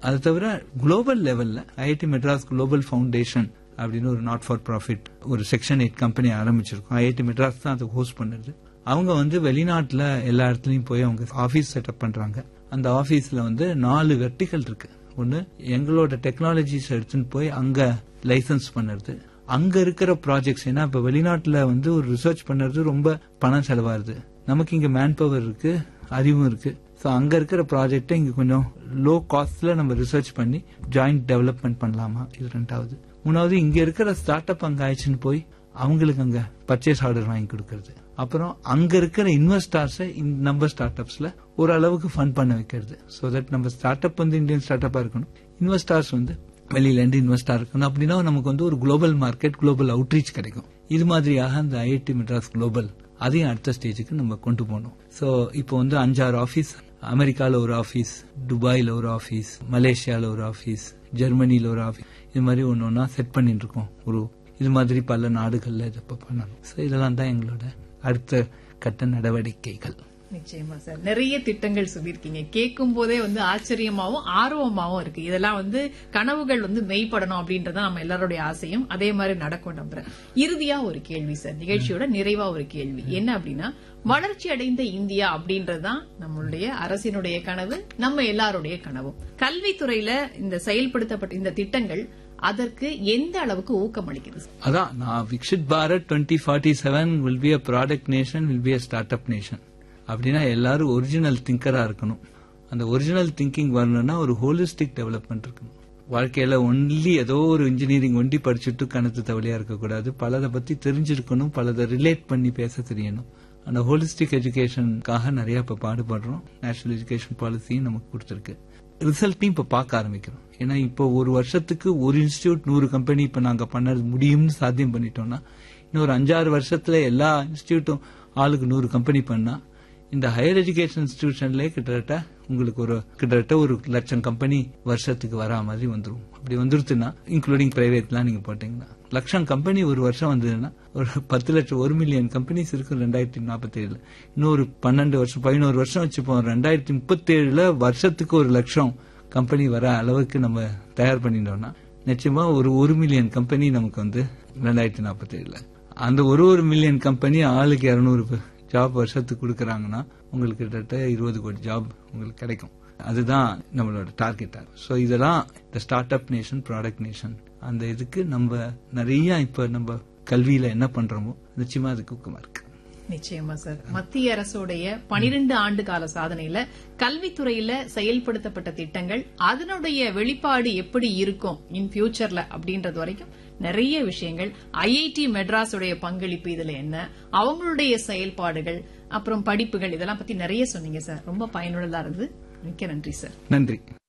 அது தவிர குளோபல் லெவல்ல ஐஐடி மெட்ராஸ் குளோபல் ஃபவுண்டேஷன் அப்படின்னு ஒரு நாட் ஃபார் ப்ராஃபிட் ஒரு செக்ஷன் எயிட் கம்பெனி ஆரம்பிச்சிருக்கோம் ஐஐடி மெட்ராஸ் தான் அதை ஹோஸ்ட் பண்ணுது அவங்க வந்து வெளிநாட்டுல எல்லா இடத்துலயும் போய் அவங்க ஆபீஸ் செட்டப் பண்றாங்க அந்த ஆபீஸ்ல வந்து நாலு வெர்டிகல் இருக்கு ஒன்னு எங்களோட டெக்னாலஜிஸ் எடுத்துன்னு போய் அங்க லைசன்ஸ் பண்ணுறது அங்க இருக்கிற ப்ராஜெக்ட்ஸ் ஏன்னா இப்ப வெளிநாட்டுல வந்து ஒரு ரிசர்ச் பண்ணுறது ரொம்ப பணம் செலவாகுது நமக்கு இங்க மேன் பவர் இருக்கு அறிவும் இருக்கு ஸோ அங்க இருக்கிற ப்ராஜெக்டை இங்க கொஞ்சம் லோ காஸ்ட்ல நம்ம ரிசர்ச் பண்ணி ஜாயிண்ட் டெவலப்மெண்ட் பண்ணலாமா இது ரெண்டாவது மூணாவது இங்க இருக்கிற ஸ்டார்ட் அப் அங்க ஆயிடுச்சுன்னு போய் அவங்களுக்கு அங்க பர்ச்சேஸ் ஆர்டர் வாங்கி கொடுக்கறது அப்புறம் அங்க இருக்கிற இன்வெஸ்டார்ஸை நம்ம ஸ்டார்ட் அப்ஸ்ல ஓரளவுக்கு ஃபண்ட் பண்ண வைக்கிறது ஸோ தட் நம்ம ஸ்டார்ட் அப் வந்து இந்தியன் ஸ்டார்ட் அப்பா இருக்கணும் இன்வெஸ்டார்ஸ் வந்து வெளியில இருந்து இன்வெஸ்டா இருக்கணும் அப்படின்னா நமக்கு வந்து ஒரு குளோபல் மார்க்கெட் குளோபல் அவுட்ரீச் கிடைக்கும் இது மாதிரியாக அந்த ஐஐடி மெட்ராஸ் குளோபல் அதையும் அடுத்த ஸ்டேஜுக்கு நம்ம கொண்டு போகணும் ஸோ இப்போ வந்து அஞ்சாறு ஆஃபீஸ் அமெரிக்கால ஒரு ஆஃபீஸ் துபாயில ஒரு ஆஃபீஸ் மலேசியால ஒரு ஆஃபீஸ் ஜெர்மனில ஒரு ஆஃபீஸ் இது மாதிரி ஒன்று ஒன்றா செட் பண்ணிட்டு இருக்கோம் ஒரு இது மாதிரி பல நாடுகள்ல இதை இப்போ பண்ணணும் ஸோ இதெல்லாம் தான் எங்களோட அடுத்த கட்ட நடவடிக்கைகள் நிச்சயமா சார் நிறைய திட்டங்கள் சொல்லியிருக்கீங்க கேட்கும் போதே வந்து ஆச்சரியமாவும் ஆர்வமாவும் இருக்கு இதெல்லாம் வந்து கனவுகள் வந்து மெய்ப்படணும் அப்படின்றத நம்ம எல்லாருடைய ஆசையும் அதே மாதிரி நடக்கும் நம்புறேன் இறுதியா ஒரு கேள்வி சார் நிகழ்ச்சியோட நிறைவா ஒரு கேள்வி என்ன அப்படின்னா வளர்ச்சி அடைந்த இந்தியா அப்படின்றதுதான் நம்மளுடைய அரசினுடைய கனவு நம்ம எல்லாருடைய கனவும் கல்வித்துறையில இந்த செயல்படுத்தப்பட்ட இந்த திட்டங்கள் அதற்கு எந்த அளவுக்கு ஊக்கம் அளிக்குது அதான் நான் Viksit Bharat twenty forty seven will be a product nation will be a start up nation அப்படின்னா எல்லாரும் ஒரிஜினல் திங்கரா இருக்கணும் அந்த ஒரிஜினல் திங்கிங் வரணும்னா ஒரு ஹோலிஸ்டிக் டெவலப்மெண்ட் இருக்கணும் வாழ்க்கையில ஒன்லி ஏதோ ஒரு இன்ஜினியரிங் ஒண்டி படிச்சுட்டு கணத்து தவளையா இருக்கக்கூடாது பலதை பத்தி தெரிஞ்சிருக்கணும் பலதை ரிலேட் பண்ணி பேச தெரியணும் அந்த ஹோலிஸ்டிக் எஜுகேஷனுக்காக நிறைய இப்ப பாடுபடுறோம் நேஷனல் எஜுகேஷன் பாலிசியும் நமக்கு கொடுத்துருக்கு ரிசல்ட்டையும் இப்ப பார்க்க ஆரம்பிக்கிறோம் ஏன்னா இப்போ ஒரு வருஷத்துக்கு ஒரு இன்ஸ்டியூட் நூறு கம்பெனி இப்ப நாங்க பண்ண முடியும்னு சாத்தியம் பண்ணிட்டோம்னா இன்னொரு அஞ்சாறு வருஷத்துல எல்லா இன்ஸ்டியூட்டும் ஆளுக்கு நூறு கம்பெனி பண்ணா இந்த ஹையர் எஜுகேஷன் இன்ஸ்டிடியூஷன்ல கிட்டத்தட்ட உங்களுக்கு ஒரு கிட்டத்தட்ட ஒரு லட்சம் கம்பெனி வருஷத்துக்கு வரா மாதிரி வந்துரும் அப்படி வந்துருச்சுன்னா இன்க்ளூடிங் பிரைவேட்லாம் நீங்க போட்டீங்கன்னா லட்சம் கம்பெனி ஒரு வருஷம் வந்ததுன்னா ஒரு பத்து லட்சம் ஒரு மில்லியன் கம்பெனிஸ் இருக்கும் ரெண்டாயிரத்தி நாற்பத்தி ஏழுல இன்னொரு பன்னெண்டு வருஷம் பதினோரு வருஷம் வச்சுப்போம் ரெண்டாயிரத்தி முப்பத்தி ஏழுல வருஷத்துக்கு ஒரு லட்சம் கம்பெனி வர அளவுக்கு நம்ம தயார் பண்ணிட்டோம்னா நிச்சயமா ஒரு ஒரு மில்லியன் கம்பெனி நமக்கு வந்து ரெண்டாயிரத்தி நாற்பத்தி ஏழுல அந்த ஒரு ஒரு மில்லியன் கம்பெனி ஆளுக்கு இருநூறு ஜாப் வருஷத்துக்கு கொடுக்கறாங்கன்னா உங்களுக்கு கிட்டத்தட்ட இருபது கோடி ஜாப் உங்களுக்கு கிடைக்கும் அதுதான் நம்மளோட டார்கெட்டா ஸோ இதெல்லாம் இந்த start up nation product nation அந்த இதுக்கு நம்ம நிறைய இப்ப நம்ம கல்வியில என்ன பண்றோமோ நிச்சயமா அதுக்கு ஊக்கமா இருக்கு நிச்சயமா சார் மத்திய அரசுடைய பனிரெண்டு ஆண்டு கால சாதனையில கல்வித்துறையில செயல்படுத்தப்பட்ட திட்டங்கள் அதனுடைய வெளிப்பாடு எப்படி இருக்கும் இன் ஃபியூச்சர்ல அப்படின்றது வரைக்கும் நிறைய விஷயங்கள் ஐஐடி மெட்ராஸுடைய பங்களிப்பு இதுல என்ன அவங்களுடைய செயல்பாடுகள் அப்புறம் படிப்புகள் இதெல்லாம் பத்தி நிறைய சொன்னீங்க சார் ரொம்ப பயனுள்ளதா இருந்தது மிக்க நன்றி சார் நன்றி